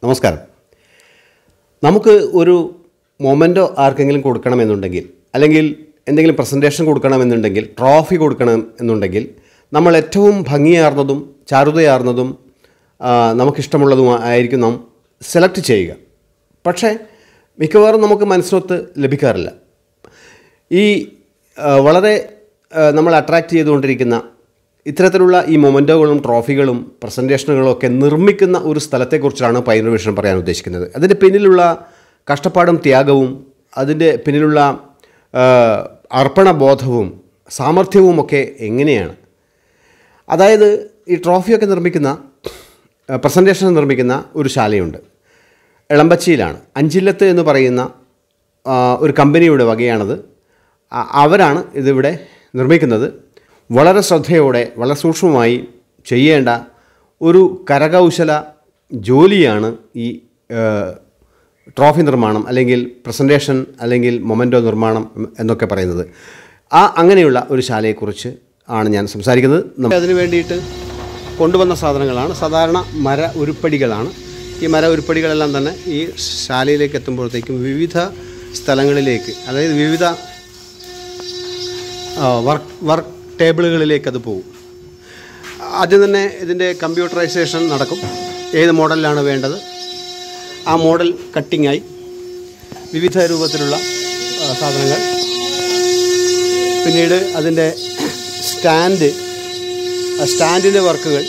നമസ്കാരം നമുക്ക് ഒരു മൊമെൻറ്റോ ആർക്കെങ്കിലും കൊടുക്കണമെന്നുണ്ടെങ്കിൽ അല്ലെങ്കിൽ എന്തെങ്കിലും പ്രസൻറ്റേഷൻ കൊടുക്കണമെന്നുണ്ടെങ്കിൽ ട്രോഫി കൊടുക്കണം എന്നുണ്ടെങ്കിൽ നമ്മൾ ഏറ്റവും ഭംഗിയാർന്നതും ചാരുതയാർന്നതും ആ, നമുക്കിഷ്ടമുള്ളതും ആയിരിക്കും നാം സെലക്ട് ചെയ്യുക പക്ഷേ മിക്കവാറും നമുക്ക് മനസ്സിനൊത്ത് ലഭിക്കാറില്ല ഈ ആ, വളരെ ആ, നമ്മൾ അട്രാക്റ്റ് ചെയ്തുകൊണ്ടിരിക്കുന്ന ഇത്തരത്തിലുള്ള ഈ മൊമെൻറ്റോകളും ട്രോഫികളും പ്രസൻറ്റേഷനുകളും ഒക്കെ നിർമ്മിക്കുന്ന ഒരു സ്ഥലത്തെക്കുറിച്ചാണ് പൈനർ വിഷൻ പറയാൻ ഉദ്ദേശിക്കുന്നത് അതിൻ്റെ പിന്നിലുള്ള കഷ്ടപ്പാടും ത്യാഗവും അതിൻ്റെ പിന്നിലുള്ള ആ, അർപ്പണബോധവും സാമർഥ്യവുമൊക്കെ എങ്ങനെയാണ് അതായത് ഈ ട്രോഫിയൊക്കെ നിർമ്മിക്കുന്ന പ്രസൻറ്റേഷൻ നിർമ്മിക്കുന്ന ഒരു ശാലയുണ്ട് എളമ്പച്ചിയിലാണ് അഞ്ചില്ലത്ത് എന്ന് പറയുന്ന ആ, ഒരു കമ്പനിയുടെ വകയാണത് ആ- അവരാണ് ഇതിവിടെ നിർമ്മിക്കുന്നത് വളരെ ശ്രദ്ധയോടെ വളരെ സൂക്ഷ്മമായി ചെയ്യേണ്ട ഒരു കരകൗശല ജോലിയാണ് ഈ ആ, ട്രോഫി നിർമ്മാണം അല്ലെങ്കിൽ പ്രസൻറ്റേഷൻ അല്ലെങ്കിൽ മൊമെൻറ്റോ നിർമ്മാണം എന്നൊക്കെ പറയുന്നത് ആ അങ്ങനെയുള്ള ഒരു ശാലയെക്കുറിച്ച് ആണ് ഞാൻ സംസാരിക്കുന്നത് നമ്മൾ അതിന് വേണ്ടിയിട്ട് കൊണ്ടുവന്ന സാധനങ്ങളാണ് സാധാരണ മര ഉരുപ്പടികളാണ് ഈ മര ഉരുപ്പടികളെല്ലാം തന്നെ ഈ ശാലയിലേക്ക് എത്തുമ്പോഴത്തേക്കും വിവിധ സ്ഥലങ്ങളിലേക്ക് അതായത് വിവിധ വർക്ക് വർക്ക് ടേബിളുകളിലേക്ക് അത് പോകും ആദ്യം തന്നെ ഇതിൻ്റെ കമ്പ്യൂട്ടറൈസേഷൻ നടക്കും ഏത് മോഡലിലാണ് വേണ്ടത് ആ മോഡൽ കട്ടിങ്ങായി വിവിധ രൂപത്തിലുള്ള ആ, സാധനങ്ങൾ പിന്നീട് അതിൻ്റെ സ്റ്റാൻഡ് ആ സ്റ്റാൻഡിൻ്റെ വർക്കുകൾ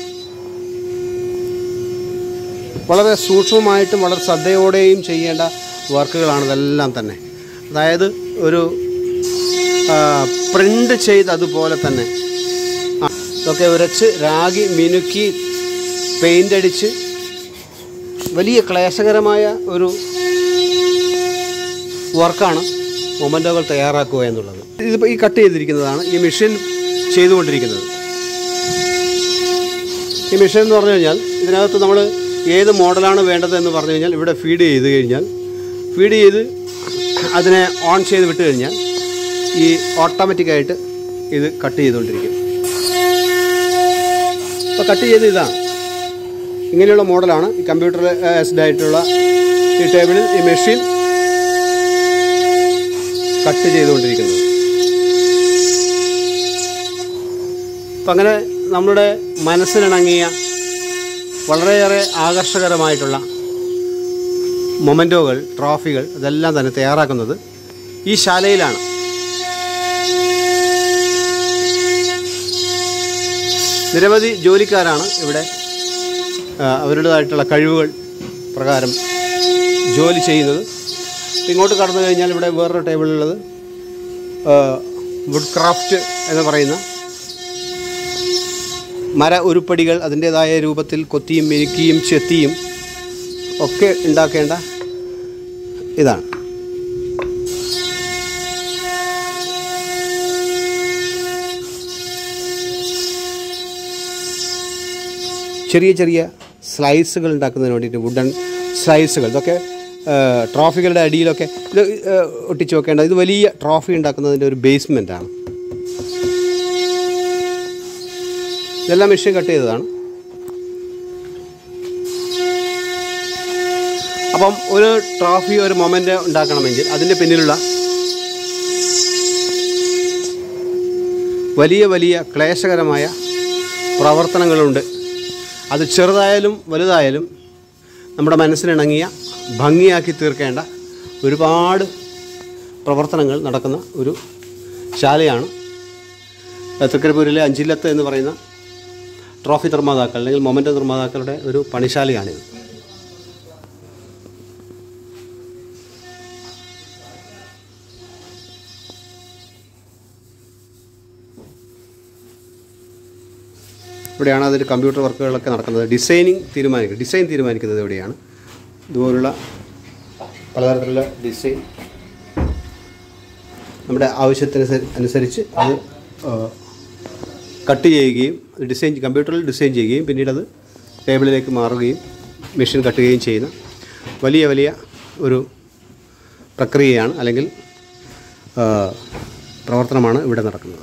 വളരെ സൂക്ഷ്മമായിട്ടും വളരെ ശ്രദ്ധയോടെയും ചെയ്യേണ്ട വർക്കുകളാണ് ഇതെല്ലാം തന്നെ അതായത് ഒരു പ്രിൻ്റ് ചെയ്ത് അതുപോലെ തന്നെ ആ, ഇതൊക്കെ ഉരച്ച് രാഗി മിനുക്കി പെയിൻ്റ് അടിച്ച് വലിയ ക്ലേശകരമായ ഒരു വർക്കാണ് മൊമെൻറ്റോകൾ തയ്യാറാക്കുക എന്നുള്ളത് ഇതിപ്പോൾ ഈ കട്ട് ചെയ്തിരിക്കുന്നതാണ് ഈ മെഷീൻ ചെയ്തുകൊണ്ടിരിക്കുന്നത് ഈ മെഷീൻ എന്ന് പറഞ്ഞു കഴിഞ്ഞാൽ ഇതിനകത്ത് നമ്മൾ ഏത് മോഡലാണ് വേണ്ടത് എന്ന് പറഞ്ഞു കഴിഞ്ഞാൽ ഇവിടെ ഫീഡ് ചെയ്ത് കഴിഞ്ഞാൽ ഫീഡ് ചെയ്ത് അതിനെ ഓൺ ചെയ്ത് വിട്ട് കഴിഞ്ഞാൽ ഈ ഓട്ടോമാറ്റിക്കായിട്ട് ഇത് കട്ട് ചെയ്തുകൊണ്ടിരിക്കും അപ്പോൾ കട്ട് ചെയ്ത് ഇതാണ് ഇങ്ങനെയുള്ള മോഡലാണ് ഈ കമ്പ്യൂട്ടറൈസ്ഡ് ആയിട്ടുള്ള ഈ ടേബിളിൽ ഈ മെഷീൻ കട്ട് ചെയ്തുകൊണ്ടിരിക്കുന്നത് അപ്പം അങ്ങനെ നമ്മുടെ മനസ്സിനിണങ്ങിയ വളരെയേറെ ആകർഷകരമായിട്ടുള്ള മൊമെൻറ്റോകൾ ട്രോഫികൾ ഇതെല്ലാം തന്നെ തയ്യാറാക്കുന്നത് ഈ ശാലയിലാണ് നിരവധി ജോലിക്കാരാണ് ഇവിടെ ആ, അവരുടേതായിട്ടുള്ള കഴിവുകൾ പ്രകാരം ജോലി ചെയ്യുന്നത് ഇങ്ങോട്ട് കടന്നു കഴിഞ്ഞാൽ ഇവിടെ വേറൊരു ടേബിളിലുള്ളത് വുഡ് ക്രാഫ്റ്റ് എന്ന് പറയുന്ന മര ഉരുപ്പടികൾ അതിൻ്റേതായ രൂപത്തിൽ കൊത്തിയും മിനുക്കിയും ചെത്തിയും ഒക്കെ ഉണ്ടാക്കേണ്ട ഇതാണ് ചെറിയ ചെറിയ സ്ലൈസുകൾ ഉണ്ടാക്കുന്നതിന് വേണ്ടിയിട്ട് വുഡൻ സ്ലൈസുകൾ ഇതൊക്കെ ആ, ട്രോഫികളുടെ അടിയിലൊക്കെ ഇത് ആ, ഒട്ടിച്ച് വെക്കേണ്ടത് ഇത് വലിയ ട്രോഫി ഉണ്ടാക്കുന്നതിൻ്റെ ഒരു ബേസ്മെൻ്റാണ് ഇതെല്ലാം മെഷീൻ കട്ട് ചെയ്തതാണ് അപ്പം ഒരു ട്രോഫി ഒരു മൊമെൻ്റ് ഉണ്ടാക്കണമെങ്കിൽ അതിൻ്റെ പിന്നിലുള്ള വലിയ വലിയ ക്ലേശകരമായ പ്രവർത്തനങ്ങളുണ്ട് അത് ചെറുതായാലും വലുതായാലും നമ്മുടെ മനസ്സിനിണങ്ങിയ ഭംഗിയാക്കി തീർക്കേണ്ട ഒരുപാട് പ്രവർത്തനങ്ങൾ നടക്കുന്ന ഒരു ശാലയാണ് തൃക്കരിപ്പൂരിലെ അഞ്ചില്ലത്ത് എന്ന് പറയുന്ന ട്രോഫി നിർമ്മാതാക്കൾ അല്ലെങ്കിൽ മൊമെൻ്റ് നിർമ്മാതാക്കളുടെ ഒരു പണിശാലയാണിത് ഇവിടെയാണ് അതിൻ്റെ കമ്പ്യൂട്ടർ വർക്കുകളൊക്കെ നടക്കുന്നത് ഡിസൈനിങ് തീരുമാനിക്കുന്നത് ഡിസൈൻ തീരുമാനിക്കുന്നത് ഇവിടെയാണ് ഇതുപോലുള്ള പലതരത്തിലുള്ള ഡിസൈൻ നമ്മുടെ ആവശ്യത്തിന് സ- അനുസരിച്ച് അത് ആ, കട്ട് ചെയ്യുകയും ഡിസൈൻ കമ്പ്യൂട്ടറിൽ ഡിസൈൻ ചെയ്യുകയും പിന്നീട് അത് ടേബിളിലേക്ക് മാറുകയും മെഷീൻ കട്ട് ചെയ്യുകയും ചെയ്യുന്ന വലിയ വലിയ ഒരു പ്രക്രിയയാണ് അല്ലെങ്കിൽ ആ, പ്രവർത്തനമാണ് ഇവിടെ നടക്കുന്നത്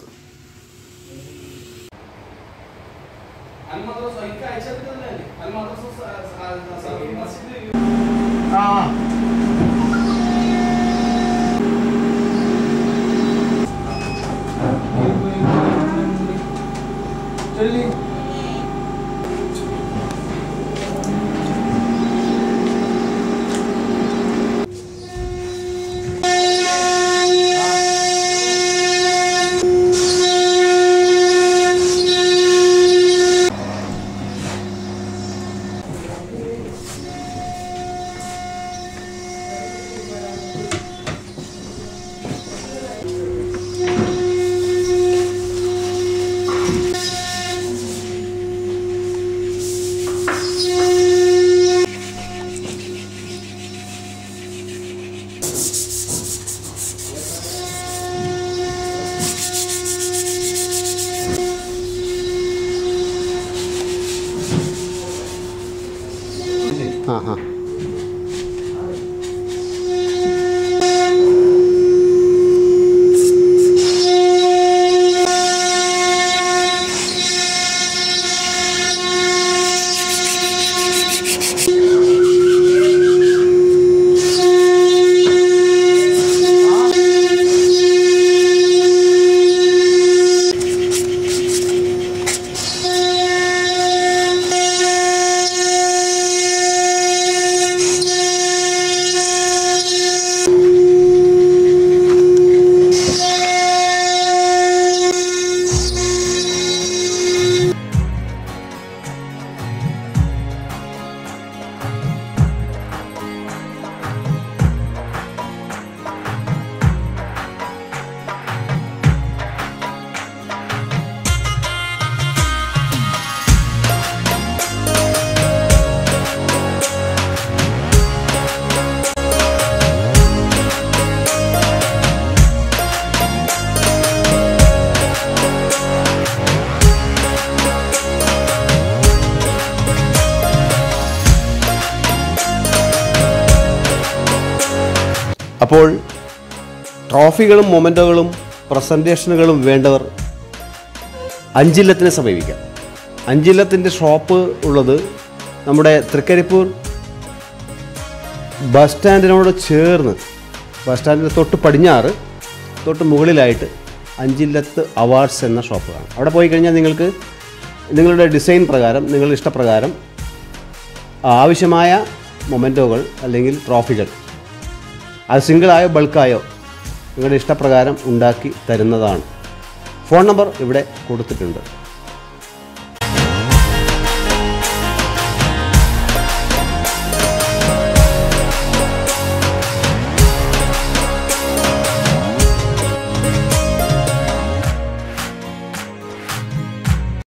المدرسة هيك عايشة كده ولا ايه؟ المدرسة ആ ഹാ അപ്പോൾ ട്രോഫികളും മൊമെൻറ്റോകളും പ്രസൻറ്റേഷനുകളും വേണ്ടവർ അഞ്ചില്ലത്തിനെ സമീപിക്കാം അഞ്ചില്ലത്തിൻ്റെ ഷോപ്പ് ഉള്ളത് നമ്മുടെ തൃക്കരിപ്പൂർ ബസ് സ്റ്റാൻഡിനോട് ചേർന്ന് ബസ് സ്റ്റാൻഡിന് തൊട്ട് പടിഞ്ഞാറ് തൊട്ട് മുകളിലായിട്ട് അഞ്ചില്ലത്ത് അവാർഡ്സ് എന്ന ഷോപ്പ് കാണാം അവിടെ പോയി കഴിഞ്ഞാൽ നിങ്ങൾക്ക് നിങ്ങളുടെ ഡിസൈൻ പ്രകാരം നിങ്ങളുടെ ഇഷ്ടപ്രകാരം ആവശ്യമായ മൊമെൻറ്റോകൾ അല്ലെങ്കിൽ ട്രോഫികൾ അത് സിംഗിളായോ ബൾക്കായോ നിങ്ങളുടെ ഇഷ്ടപ്രകാരം ഉണ്ടാക്കി തരുന്നതാണ് ഫോൺ നമ്പർ ഇവിടെ കൊടുത്തിട്ടുണ്ട്